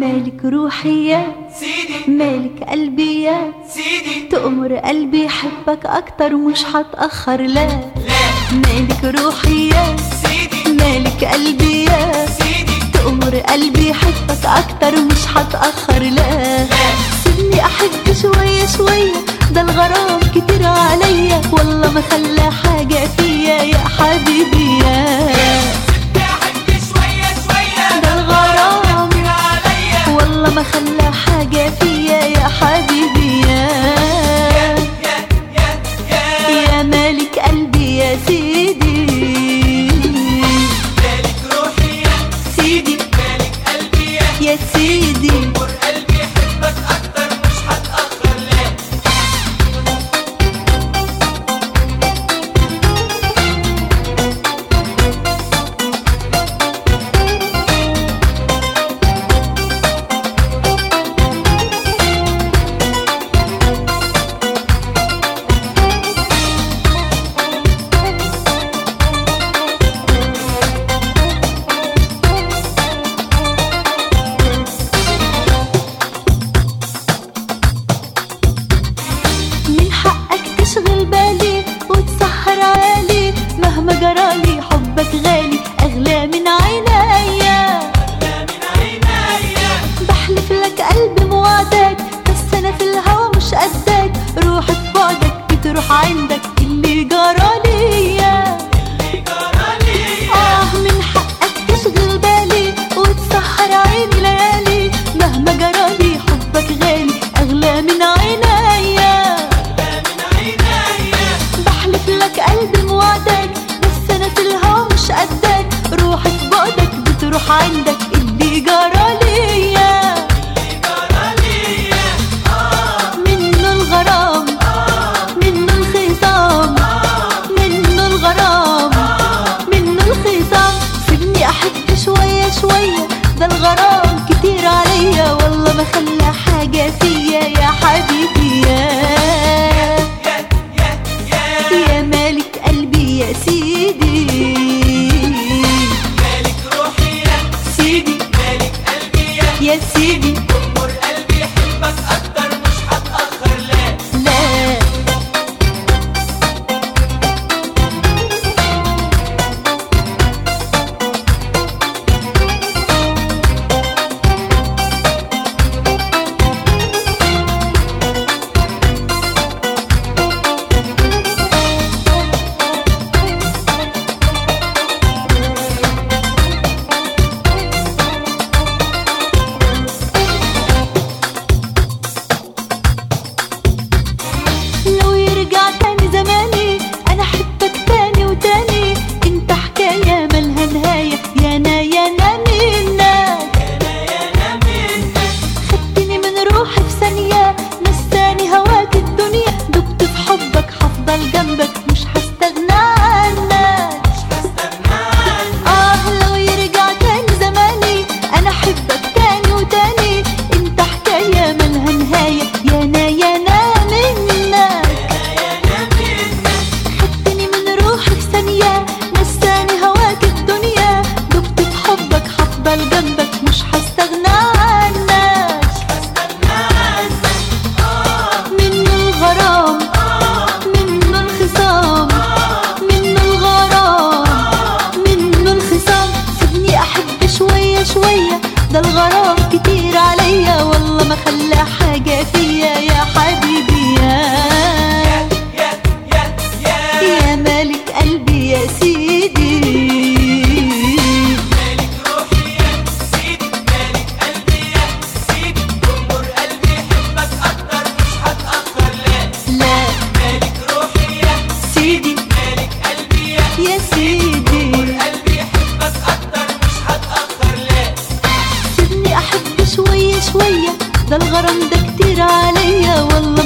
مالك روحي يا سيدي مالك قلبي يا سيدي تأمر قلبي يحبك أكتر مش هتأخر لا لا مالك روحي يا سيدي مالك قلبي يا سيدي تأمر قلبي يحبك أكتر مش هتأخر لا لا سيبني أحب شوية شوية ده الغرام كتير عليا والله ما خلى حاجة فيا يا حبيبي يا احب شوية شوية ده الغرام كتير عليا والله ما خلى حاجة فيا يا حبيبي يا يا يا يا يا مالك قلبي يا سيدي مالك روحي يا سيدي مالك قلبي يا يا سيدي أمر قلبي يحبك أكتر مش هتأخر لا من حقك تشغل بالي وتسهر عالي مهما جرالي حبك غالي أغلى من عينيا لا من عينيا بحلف لك قلبي موعدك بس أنا في الهوى مش قدك روح في بعدك بتروح عندك اللي جراليا اللي جرى ليا آه من حقك تشغل بالي وتسهر عيني ليالي مهما جرالي حبك غالي أغلى من عينيا لا من عينيا بحلف لك قلبي موعدك بس انا في الهوا مش قدك روحي في بعدك بتروح عندك اللي جرى ليا اللي جرى ليا آه منه الغرام آه منه الخصام منه الغرام منه الخصام سيبني احب شوية شوية ده الغرام كتير عليا والله ما خلى حاجة فيا يا حبيبي يا يا يا يا يا مالك قلبي يا سيدي مالك روحي يا سيدي مالك قلبي يا يا سيدي أمر قلبي يحبك أكتر مش هتأخر لا لا لو يرجع تاني زماني انا احبك تاني وتاني انت حكايه ملها نهايه يا انا يا انا منك يا أنا منك خدتني من روحي في ثانيه نساني هواك الدنيا دبت في حبك هفضل جنبك مش هستغنى عنك هستغنى عنك اه لو يرجع تاني زماني انا احبك تاني وتاني انت حكايه ملها نهايه يا انا يا انا منك يا أنا منك خدتني من روحي في ثانية نساني هواك الدنيا دبت في حبك هفضل جنبك مش هستغنى عنك هستغنى عنك آه منه الغرام منه الخصام منه الغرام منه الخصام سيبني أحب شوية شوية ده الغرام كتير عليا والله ما خلى حاجة فيا يا حبيبي يا يا يا يا يا يا مالك قلبي يا سيدي مالك روحي يا سيدي مالك قلبي يا سيدي أمر قلبي يحبك أكتر مش هتأخر لا لا مالك روحي يا سيدي مالك قلبي يا يا سيدي قلبي يحبك أكتر مش هتأخر لا سيبني احب شوية شوية ده الغرام ده كتير عليا والله